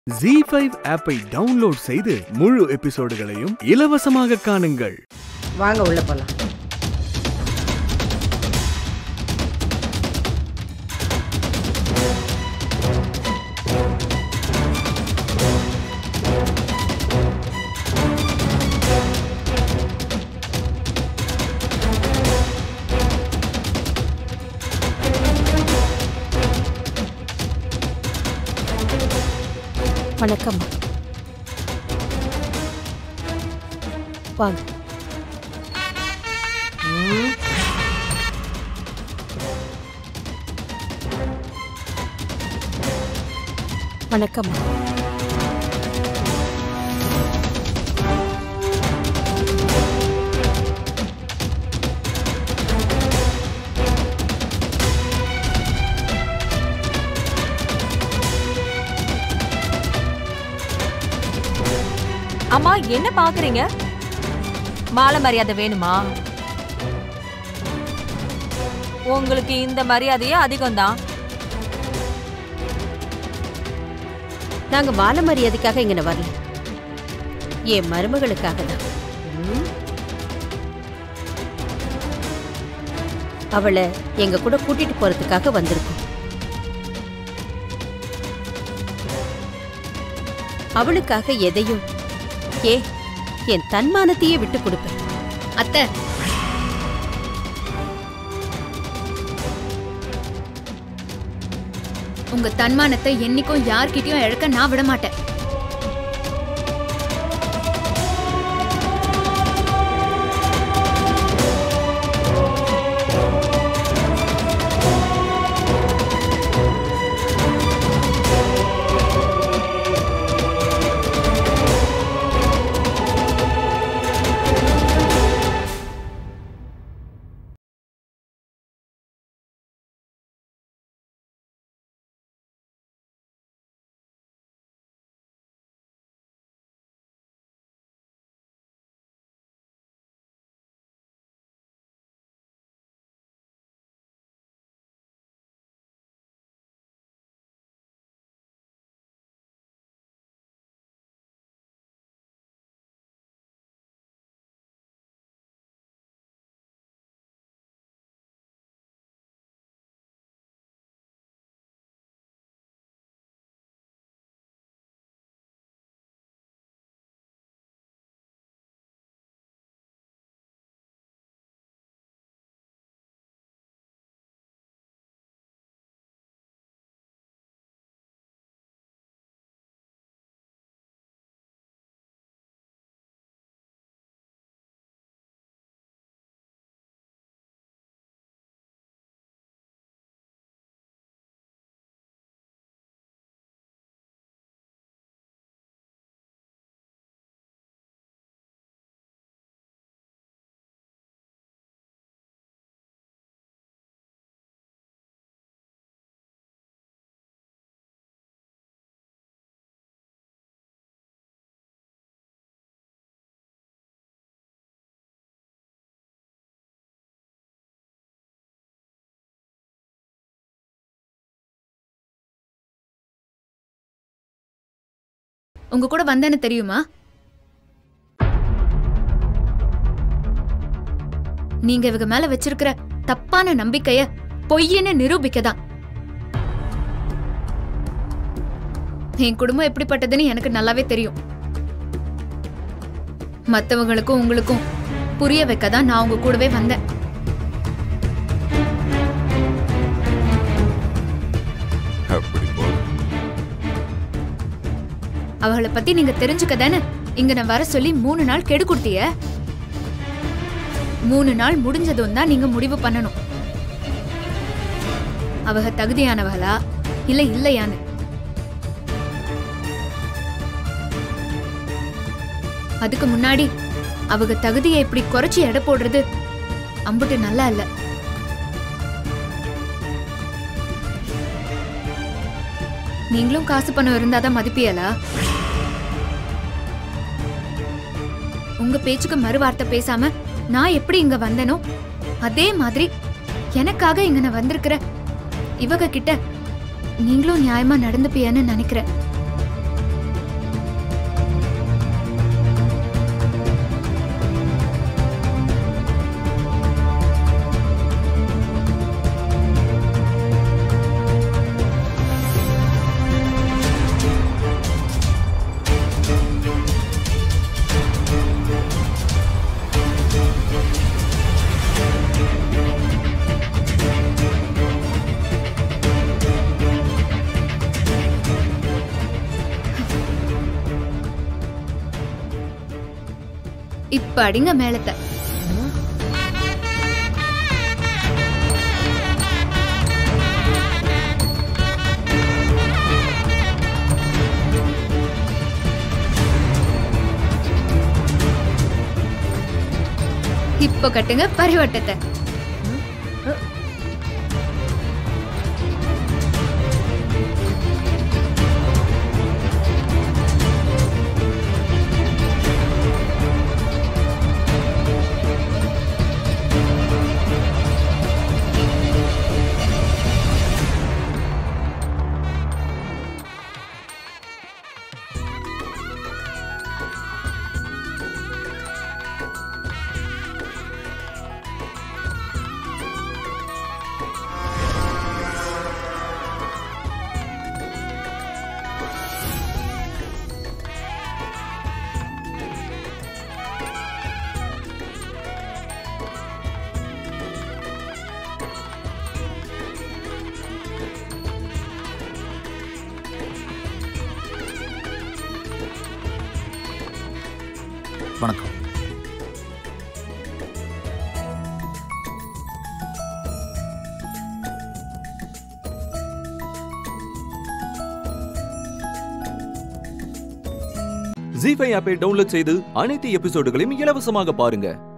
G five ஆப்பை download செய்து முழு எபிசோடுகளையும் இலவசமாக காணுங்கள் வாங்க உள்ள போலாம் வணக்கம் வாங்க ம், வணக்கம் அம்மா என்ன பாக்குறீங்க மாலை மரியாதை வேணுமா உங்களுக்கு இந்த மரியாதையே அதிகம்தான் நாங்க மாலை மரியாதைக்காக இங்க வரல என் மருமகளுக்காக தான் ம். அவளை எங்க கூட கூட்டிட்டு போறதுக்காக வந்திருக்கோம் அவளுக்காக எதையும் ஏ என் தன்மானத்தையே விட்டு கொடுப்பேன் அத்தை உங்க தன்மானத்தை என்னைக்கும் யார்கிட்டயும் இழக்க நான் விட மாட்டேன் உங்க கூட வந்தேன்னு தெரியுமா நீங்க இவங்க மேல வச்சிருக்கிற தப்பான நம்பிக்கைய பொய்ன்னு நிரூபிக்க தான் என் குடும்பம் எப்படிப்பட்டதுன்னு எனக்கு நல்லாவே தெரியும் மத்தவங்களுக்கும் உங்களுக்கும் புரிய வைக்க தான் நான் உங்க கூடவே வந்தேன் அப்படி போல் அவளை பத்தி நீங்க தெரிஞ்சுக்க தானே இங்க நான் வர சொல்லி மூணு நாள் கெடு கொடுத்திய மூணு நாள் முடிஞ்சதும் தான் நீங்க முடிவு பண்ணணும் அவக தகுதியானவளா இல்ல இல்லையான்னு அதுக்கு முன்னாடி அவங்க தகுதியை இப்படி குறைச்சி எடை போடுறது அம்புட்டு நல்லா இல்ல நீங்களும் காசு பணம் இருந்தாதான் மதிப்பியலா உங்க பேச்சுக்கு மறுவார்த்தை பேசாம நான் எப்படி இங்க வந்தேனோ அதே மாதிரி எனக்காக இங்க நான் வந்திருக்கிற இவக கிட்ட நீங்களும் நியாயமா நடந்துப்பியன்னு நினைக்கிறேன் இப்ப அடிங்க மேலத்தை இப்போ கட்டுங்க பரிவட்டத்தை வணக்கம் ஜி ஃபைவ் ஆப்பை டவுன்லோட் செய்து அனைத்து எபிசோடுகளையும் இலவசமாக பாருங்க